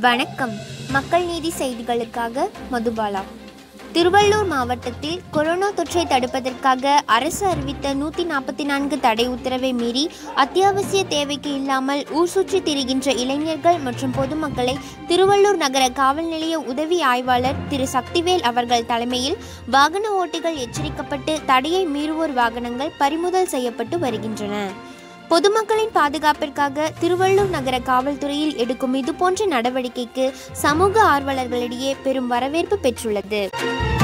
வணக்கம் மக்கள் நீதி செய்திகளுக்காக மதுபாலா திருவள்ளூர் மாவட்டத்தில் கொரோனா தொற்றை தடுப்பதற்காக அரசு அறிவித்த நூற்றி நாற்பத்தி நான்கு தடை உத்தரவை மீறி அத்தியாவசிய தேவைக்கு இல்லாமல் ஊர் சுற்றி திரிகின்ற இளைஞர்கள் மற்றும் பொதுமக்களை திருவள்ளூர் நகர காவல் நிலைய உதவி ஆய்வாளர் திரு சக்திவேல் அவர்கள் தலைமையில் வாகன ஓட்டிகள் எச்சரிக்கப்பட்டு தடையை மீறுவோர் வாகனங்கள் பறிமுதல் செய்யப்பட்டு வருகின்றன பொதுமக்களின் பாதுகாப்பிற்காக திருவள்ளூர் நகர காவல்துறையில் எடுக்கும் இதுபோன்ற நடவடிக்கைக்கு சமூக ஆர்வலர்களிடையே பெரும் வரவேற்பு பெற்றுள்ளது